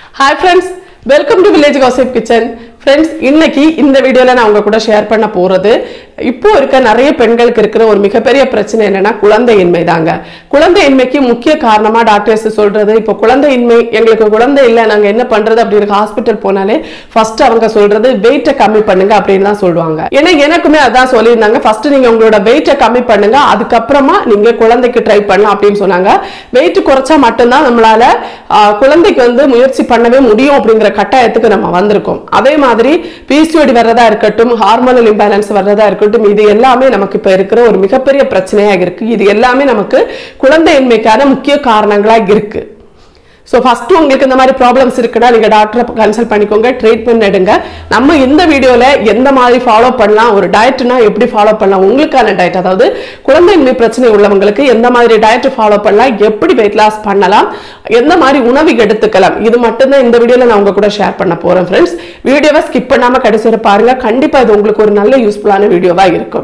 hi friends welcome to village gossip kitchen friends இன்னைக்கு இந்த வீடியோல நான் உங்க கூட ஷேர் பண்ண போறது இப்போ இருக்க நிறைய பெண்களுக்கு இருக்கிற ஒரு மிகப்பெரிய பிரச்சனை என்னன்னா குழந்தையின்மை தாங்க குழந்தையின்மைக்கு முக்கிய காரணமா டாக்டர்ஸ் சொல்றது இப்போ குழந்தையின்மை எங்களுக்கு குழந்தை இல்லை நாங்க என்ன பண்றது அப்படின்னு ஹாஸ்பிட்டல் போனாலே ஃபர்ஸ்ட் அவங்க சொல்றது வெயிட்டை கம்மி பண்ணுங்க அப்படின்னு தான் சொல்லுவாங்க ஏன்னா எனக்குமே அதான் சொல்லியிருந்தாங்க ஃபர்ஸ்ட் நீங்க உங்களோட வெயிட்டை கம்மி பண்ணுங்க அதுக்கப்புறமா நீங்க குழந்தைக்கு ட்ரை பண்ணலாம் அப்படின்னு சொன்னாங்க வெயிட் குறைச்சா மட்டும்தான் நம்மளால ஆஹ், குழந்தைக்கு வந்து முயற்சி பண்ணவே முடியும் அப்படிங்கிற கட்டாயத்துக்கு நம்ம வந்திருக்கோம் அதே மாதிரி பிசிஓடி வர்றதா இருக்கட்டும் ஹார்மோனல் இம்பேலன்ஸ் வர்றதா இருக்கட்டும் இது எல்லாமே நமக்கு இப்ப இருக்கிற ஒரு மிகப்பெரிய பிரச்சனையாக இருக்கு இது எல்லாமே நமக்கு குழந்தையின்மைக்கான முக்கிய காரணங்களா இருக்கு ஸோ ஃபர்ஸ்ட் உங்களுக்கு இந்த மாதிரி ப்ராப்ளம்ஸ் இருக்குன்னா நீங்க டாக்டரை கன்சல்ட் பண்ணிக்கோங்க ட்ரீட்மெண்ட் எடுங்க நம்ம இந்த வீடியோல எந்த மாதிரி ஃபாலோ பண்ணலாம் ஒரு டயட்னா எப்படி ஃபாலோ பண்ணலாம் உங்களுக்கான டயட் அதாவது குழந்தையின்மை பிரச்சனை உள்ளவங்களுக்கு எந்த மாதிரி டயட் ஃபாலோ பண்ணலாம் எப்படி வெயிட் லாஸ் பண்ணலாம் எந்த மாதிரி உணவு எடுத்துக்கலாம் இது மட்டும்தான் இந்த வீடியோல நான் உங்க கூட ஷேர் பண்ண போறேன் ஃப்ரெண்ட்ஸ் வீடியோவை ஸ்கிப் பண்ணாம கடைசி வரை பாருங்க கண்டிப்பா இது உங்களுக்கு ஒரு நல்ல யூஸ்ஃபுல்லான வீடியோவா இருக்கும்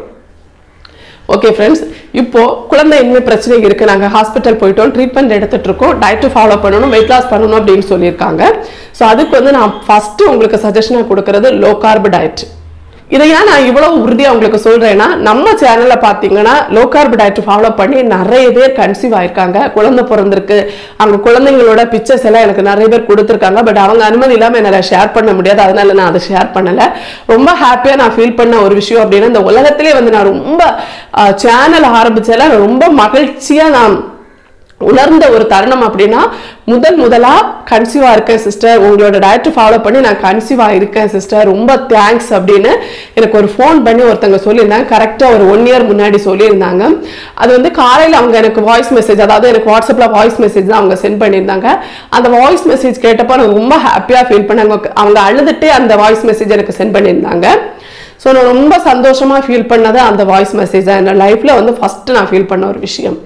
ஓகே ஃப்ரெண்ட்ஸ் இப்போ குழந்தையின்மை பிரச்சனை இருக்கு நாங்க ஹாஸ்பிட்டல் போயிட்டோம் ட்ரீட்மெண்ட் எடுத்துட்டு இருக்கோம் டயட் ஃபாலோ பண்ணணும் வெயிட் லாஸ் பண்ணணும் அப்படின்னு சொல்லியிருக்காங்க ஸோ அதுக்கு வந்து நான் ஃபர்ஸ்ட் உங்களுக்கு சஜஷனாக கொடுக்கறது லோ கார்ப் டயட் இதை ஏன் நான் இவ்வளவு உறுதியா உங்களுக்கு சொல்றேன்னா நம்ம சேனல்ல பாத்தீங்கன்னா லோ கார்ப் டயட் ஃபாலோ பண்ணி நிறைய பேர் கன்சீவ் ஆயிருக்காங்க குழந்தை பிறந்திருக்கு அவங்க குழந்தைங்களோட பிக்சர்ஸ் எல்லாம் எனக்கு நிறைய பேர் கொடுத்துருக்காங்க பட் அவங்க அனுமதி இல்லாம என்னால ஷேர் பண்ண முடியாது அதனால நான் அதை ஷேர் பண்ணல ரொம்ப ஹாப்பியா நான் ஃபீல் பண்ண ஒரு விஷயம் அப்படின்னா இந்த உலகத்திலே வந்து நான் ரொம்ப சேனல் ஆரம்பிச்சல ரொம்ப மகிழ்ச்சியா நான் உணர்ந்த ஒரு தருணம் அப்படின்னா முதல் முதலா கன்சீவா இருக்கேன் சிஸ்டர் உங்களோட டயட் ஃபாலோ பண்ணி நான் கன்சீவா இருக்கேன் சிஸ்டர் ரொம்ப தேங்க்ஸ் அப்படின்னு எனக்கு ஒரு ஃபோன் பண்ணி ஒருத்தங்க சொல்லியிருந்தாங்க கரெக்டா ஒரு ஒன் இயர் முன்னாடி சொல்லியிருந்தாங்க அது வந்து காலையில அவங்க எனக்கு வாய்ஸ் மெசேஜ் அதாவது எனக்கு வாட்ஸ்அப்ல வாய்ஸ் மெசேஜ் தான் அவங்க சென்ட் பண்ணியிருந்தாங்க அந்த வாய்ஸ் மெசேஜ் கேட்டப்ப நான் ரொம்ப ஹாப்பியா ஃபீல் பண்ணாங்க அவங்க அழுதுட்டே அந்த வாய்ஸ் மெசேஜ் எனக்கு சென்ட் பண்ணியிருந்தாங்க ஸோ நான் ரொம்ப சந்தோஷமா ஃபீல் பண்ணது அந்த வாய்ஸ் மெசேஜ் தான் என்னோட லைஃப்ல வந்து ஃபர்ஸ்ட் நான் ஃபீல் பண்ண ஒரு விஷயம்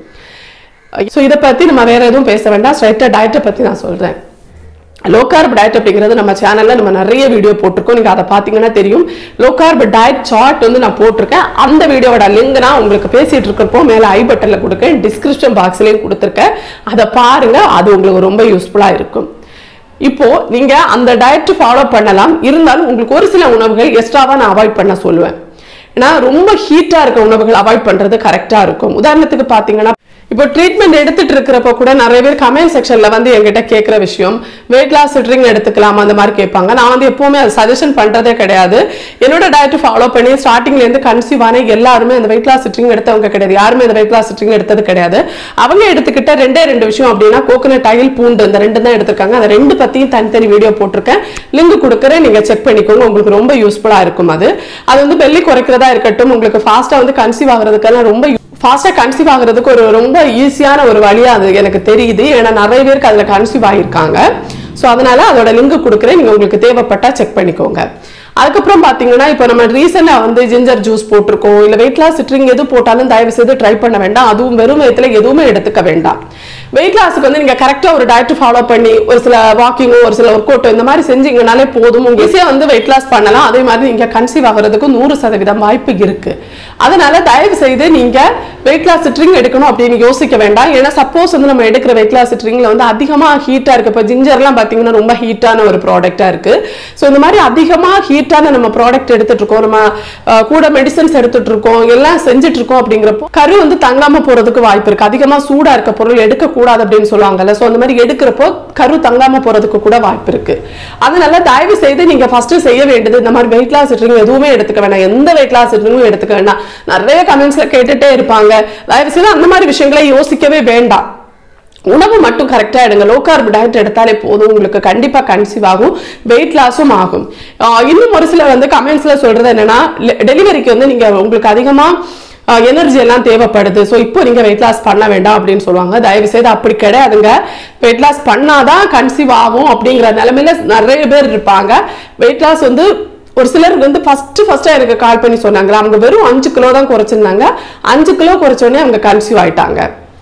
ஸோ இதை பற்றி நம்ம வேற எதுவும் பேச வேண்டாம் ஸ்ட்ரைட்டாக டயட்டை பற்றி நான் சொல்கிறேன் லோ கார்ப் டயட் அப்படிங்கிறது நம்ம சேனல்ல நம்ம நிறைய வீடியோ போட்டிருக்கோம் நீங்க அதை பார்த்தீங்கன்னா தெரியும் லோ கார்ப் டயட் சார்ட் வந்து நான் போட்டிருக்கேன் அந்த வீடியோவோட லிங்க் நான் உங்களுக்கு பேசிட்டு இருக்கிறப்போ மேல ஐ பட்டன்ல கொடுக்கேன் டிஸ்கிரிப்ஷன் பாக்ஸ்லயும் கொடுத்துருக்கேன் அதை பாருங்க அது உங்களுக்கு ரொம்ப யூஸ்ஃபுல்லா இருக்கும் இப்போ நீங்க அந்த டயட் ஃபாலோ பண்ணலாம் இருந்தாலும் உங்களுக்கு ஒரு சில உணவுகள் எக்ஸ்ட்ராவா நான் அவாய்ட் பண்ண சொல்லுவேன் ஏன்னா ரொம்ப ஹீட்டா இருக்க உணவுகள் அவாய்ட் பண்றது கரெக்டா இருக்கும் உதாரணத்துக்கு பாத்தீங்கன்னா இப்போ ட்ரீட்மெண்ட் எடுத்துட்டு இருக்கிறப்ப கூட நிறைய பேர் கமெண்ட் செக்ஷன்ல வந்து என்கிட்ட கேட்குற விஷயம் வெயிட் லாஸ் ட்ரிங்க் எடுத்துக்கலாமா அந்த மாதிரி கேட்பாங்க நான் வந்து எப்பவுமே அது சஜஷன் பண்றதே கிடையாது என்னோட டயட் ஃபாலோ பண்ணி ஸ்டார்டிங்ல இருந்து கன்சீவ் ஆன எல்லாருமே அந்த வெயிட் லாஸ் ட்ரிங்க் எடுத்தவங்க கிடையாது யாருமே அந்த வெயிட் லாஸ் ட்ரிங்க் எடுத்தது கிடையாது அவங்க எடுத்துக்கிட்ட ரெண்டே ரெண்டு விஷயம் அப்படின்னா கோகனட் ஆயில் பூண்டு இந்த ரெண்டு தான் எடுத்திருக்காங்க அந்த ரெண்டு பத்தியும் தனித்தனி வீடியோ போட்டிருக்கேன் லிங்க் கொடுக்குறேன் நீங்க செக் பண்ணிக்கோங்க உங்களுக்கு ரொம்ப யூஸ்ஃபுல்லா இருக்கும் அது அது வந்து வெள்ளி குறைக்கிறதா இருக்கட்டும் உங்களுக்கு ஃபாஸ்டா வந்து கன்சீவ் ஆகுறதுக்கெல்லாம் ரொம்ப ஃபாஸ்டா கன்சீவ் ஆகுறதுக்கு ஒரு ரொம்ப ஈஸியான ஒரு வழியா அது எனக்கு தெரியுது ஏன்னா நிறைய பேருக்கு அதுல கன்சீவ் ஆகியிருக்காங்க ஸோ அதனால அதோட லிங்க் கொடுக்குறேன் நீங்க உங்களுக்கு தேவைப்பட்டா செக் பண்ணிக்கோங்க அதுக்கப்புறம் பாத்தீங்கன்னா இப்போ நம்ம ரீசெண்டா வந்து ஜிஞ்சர் ஜூஸ் போட்டிருக்கோம் இல்ல வெயிட் லாஸ் சிட்ரிங் எது போட்டாலும் தயவு செய்து ட்ரை பண்ண வேண்டாம் அதுவும் வெறும் வயத்துல எதுவுமே எடுத்துக்க வேண்டாம் வெயிட் லாஸுக்கு வந்து நீங்க கரெக்டா ஒரு டயட் ஃபாலோ பண்ணி ஒரு சில வாக்கிங்கோ ஒரு சில ஒர்க் அவுட் இந்த மாதிரி செஞ்சீங்கனாலே போதும் உங்க ஈஸியா வந்து வெயிட் லாஸ் பண்ணலாம் அதே மாதிரி நீங்க கன்சீவ் ஆகிறதுக்கு நூறு சதவீதம் வாய்ப்பு இருக்கு அதனால தயவு செய்து நீங்க வெயிட் லாஸ் ட்ரிங் எடுக்கணும் அப்படின்னு யோசிக்க வேண்டாம் ஏன்னா சப்போஸ் வந்து நம்ம எடுக்கிற வெயிட் லாஸ் ட்ரிங்ல வந்து அதிகமா ஹீட்டா இருக்கு இப்போ ஜிஞ்சர்லாம் பாத்தீங்கன்னா ரொம்ப ஹீட்டான ஒரு ப்ராடக்டா இருக்கு ஸோ இந்த மாதிரி அதிகமா ஹீட்டான நம்ம ப்ராடக்ட் எடுத்துட்டு இருக்கோம் நம்ம அஹ், கூட மெடிசன்ஸ் எடுத்துட்டு இருக்கோம் எல்லாம் செஞ்சுட்டு இருக்கோம் அப்படிங்கிறப்போ கரு வந்து தங்காம போறதுக்கு வாய்ப்பு இருக்கு அதிகமா சூடா இருக்க பொருள் எடுக்க கூடாது அப்படின்னு சொல்லுவாங்கல்ல ஸோ அந்த மாதிரி எடுக்கிறப்போ கரு தங்காம போறதுக்கு கூட வாய்ப்பு இருக்கு அதனால தயவு செய்து நீங்க ஃபர்ஸ்ட் செய்ய வேண்டியது இந்த மாதிரி வெயிட் லாஸ் ட்ரிங் எதுவுமே எடுத்துக்க வேண்டாம் எந்த வெயிட் லாஸ் ட்ரிங்கும் எடுத்துக்க வேண்டாம் நிறைய கமெண்ட்ஸ்ல கேட்டுட்டே இருப்பாங்க தயவு செய்து அந்த மாதிரி விஷயங்களை யோசிக்கவே வேண்டாம் உணவு மட்டும் கரெக்டா எடுங்க லோ கார்ப் டயட் எடுத்தாலே போதும் உங்களுக்கு கண்டிப்பா கன்சீவ் ஆகும் வெயிட் லாஸும் ஆகும் ஆஹ் இன்னும் ஒரு சில வந்து கமெண்ட்ஸ்ல சொல்றது என்னன்னா டெலிவரிக்கு வந்து நீங்க உங்களுக்கு அதிகமா எனர்ஜி எல்லாம் தேவைப்படுது ஸோ இப்போ நீங்க வெயிட் லாஸ் பண்ண வேண்டாம் அப்படின்னு சொல்லுவாங்க தயவு செய்து அப்படி கிடையாதுங்க வெயிட் லாஸ் பண்ணாதான் கன்சீவ் ஆகும் அப்படிங்கிற நிலைமையில நிறைய பேர் இருப்பாங்க வெயிட் லாஸ் வந்து ஒரு சிலருக்கு வந்து ஃபர்ஸ்ட் ஃபர்ஸ்டா எனக்கு கால் பண்ணி சொன்னாங்க அவங்க வெறும் அஞ்சு கிலோ தான் குறைச்சிருந்தாங்க அஞ்சு கிலோ குறைச்சோடனே அவங்க கன்சீவ் ஆயிட்டாங்க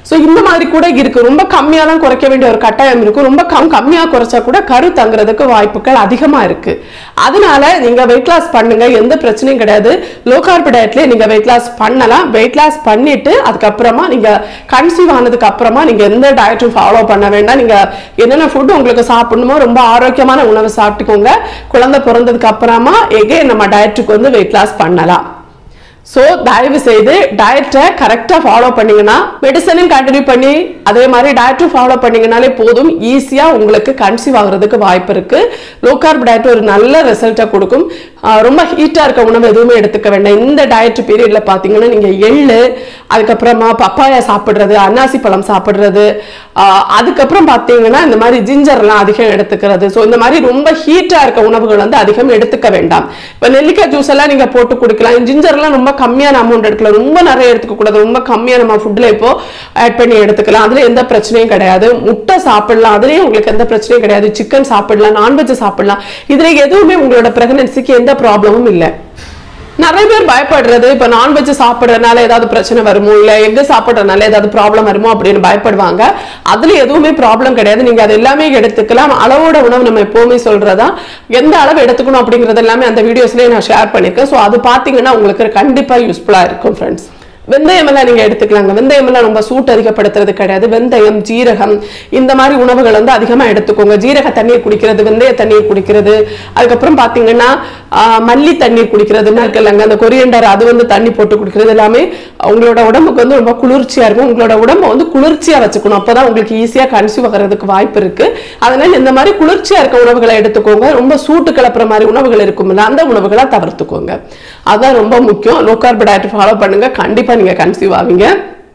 ஸோ இந்த மாதிரி கூட இருக்கு ரொம்ப கம்மியாக தான் குறைக்க வேண்டிய ஒரு கட்டாயம் இருக்கும் ரொம்ப கம் கம்மியாக குறைச்சா கூட கரு தங்குறதுக்கு வாய்ப்புகள் அதிகமாக இருக்கு அதனால நீங்க வெயிட் லாஸ் பண்ணுங்க எந்த பிரச்சனையும் கிடையாது லோ கார்ப் டயட்லேயே நீங்க வெயிட் லாஸ் பண்ணலாம் வெயிட் லாஸ் பண்ணிட்டு அதுக்கப்புறமா நீங்க கன்சீவ் ஆனதுக்கு அப்புறமா நீங்க எந்த டயட்டும் ஃபாலோ பண்ண வேண்டாம் நீங்க என்னென்ன ஃபுட் உங்களுக்கு சாப்பிடணுமோ ரொம்ப ஆரோக்கியமான உணவு சாப்பிட்டுக்கோங்க குழந்தை பிறந்ததுக்கு அப்புறமா எகே நம்ம டயட்டுக்கு வந்து வெயிட் லாஸ் பண்ணலாம் ஸோ தயவு செய்து டயட்டை கரெக்டாக ஃபாலோ பண்ணீங்கன்னா மெடிசனும் கண்டினியூ பண்ணி அதே மாதிரி டயட்டும் ஃபாலோ பண்ணீங்கனாலே போதும் ஈஸியாக உங்களுக்கு கன்சீவ் ஆகுறதுக்கு வாய்ப்பு இருக்கு லோ கார்ப் டயட் ஒரு நல்ல ரிசல்ட்டை கொடுக்கும் ஆஹ் ரொம்ப ஹீட்டாக இருக்க உணவு எதுவுமே எடுத்துக்க வேண்டாம் இந்த டயட் பீரியட்ல பார்த்தீங்கன்னா நீங்கள் எள்ளு அதுக்கப்புறமா பப்பாயா சாப்பிட்றது அன்னாசி பழம் சாப்பிட்றது ஆஹ் அதுக்கப்புறம் பார்த்தீங்கன்னா இந்த மாதிரி ஜிஞ்சர்லாம் அதிகம் எடுத்துக்கிறது ஸோ இந்த மாதிரி ரொம்ப ஹீட்டாக இருக்க உணவுகள் வந்து அதிகம் எடுத்துக்க வேண்டாம் இப்போ நெல்லிக்காய் ஜூஸ் எல்லாம் நீங்கள் போட்டு குடிக்கலாம் ஜிஞ்சர்லாம் ரொம்ப கம்மியான அமௌண்ட் எடுக்கலாம் ரொம்ப நிறைய எடுத்துக்க கூடாது ரொம்ப கம்மியாக நம்ம ஃபுட்டில் இப்போ ஆட் பண்ணி எடுத்துக்கலாம் அதில் எந்த பிரச்சனையும் கிடையாது முட்டை சாப்பிடலாம் அதுலேயும் உங்களுக்கு எந்த பிரச்சனையும் கிடையாது சிக்கன் சாப்பிடலாம் நான்வெஜ் சாப்பிடலாம் இதில் எதுவுமே உங்களோட பிரெக்னன்சிக்கு எந்த ப்ராப்ளமும் இல்லை நிறைய பேர் பயப்படுறது இப்ப நான்வெஜ் சாப்பிடுறதுனால ஏதாவது பிரச்சனை வருமோ இல்ல எங்க சாப்பிடுறதுனால ஏதாவது ப்ராப்ளம் வருமோ அப்படின்னு பயப்படுவாங்க அதுல எதுவுமே ப்ராப்ளம் கிடையாது நீங்க அது எல்லாமே எடுத்துக்கலாம் அளவோட உணவு நம்ம எப்பவுமே சொல்றதா எந்த அளவு எடுத்துக்கணும் அப்படிங்கறது எல்லாமே அந்த வீடியோஸ்லயே நான் ஷேர் பண்ணிருக்கேன் ஸோ அது பாத்தீங்கன்னா உங்களுக்கு கண்டிப்பா யூஸ்ஃபுல்லா இருக்கும் ஃப்ரெண்ட்ஸ் வெந்தயம் எல்லாம் நீங்க எடுத்துக்கலாங்க வெந்தயம் எல்லாம் ரொம்ப சூட் அதிகப்படுத்துறது கிடையாது வெந்தயம் ஜீரகம் இந்த மாதிரி உணவுகள் வந்து அதிகமா எடுத்துக்கோங்க ஜீரக தண்ணீர் குடிக்கிறது வெந்தய தண்ணீர் குடிக்கிறது அதுக்கப்புறம் பாத்தீங்கன்னா ஆஹ், மல்லி தண்ணீர் குடிக்கிறதுன்னு இருக்குல்லங்க அந்த கொரியண்டர் அது வந்து தண்ணி போட்டு குடிக்கிறது எல்லாமே உங்களோட உடம்புக்கு வந்து ரொம்ப குளிர்ச்சியா இருக்கும் உங்களோட உடம்ப வந்து குளிர்ச்சியா வச்சுக்கணும் அப்பதான் உங்களுக்கு ஈஸியா கன்சீவ் ஆகிறதுக்கு வாய்ப்பு இருக்கு அதனால இந்த மாதிரி குளிர்ச்சியா இருக்க உணவுகளை எடுத்துக்கோங்க ரொம்ப சூட்டு கிளப்புற மாதிரி உணவுகள் இருக்கும்ல அந்த உணவுகளை தவிர்த்துக்கோங்க அதான் ரொம்ப முக்கியம் லோ கார்ப் டயட் ஃபாலோ பண்ணுங்க கண்டிப்பா நீங்க கன்சீவ் ஆவீங்க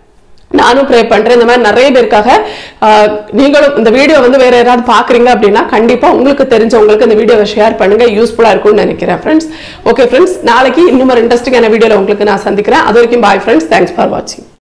நானும் ப்ரே பண்றேன் இந்த மாதிரி நிறைய பேருக்காக ஆஹ், நீங்களும் இந்த வீடியோ வந்து வேற யாராவது பாக்குறீங்க அப்படின்னா கண்டிப்பா உங்களுக்கு தெரிஞ்சவங்களுக்கு இந்த வீடியோவை ஷேர் பண்ணுங்க யூஸ்ஃபுல்லா இருக்கும்னு நினைக்கிறேன் ஃப்ரெண்ட்ஸ் ஓகே ஃப்ரெண்ட்ஸ் நாளைக்கு இன்னும் ஒரு இன்ட்ரெஸ்டிங்கான வீடியோல உங்களுக்கு நான் சந்திக்கிறேன் அது வரைக்கும் பாய் ஃப்ரெண்ட்ஸ் தேங்க்ஸ் ஃபார் வாட்சிங்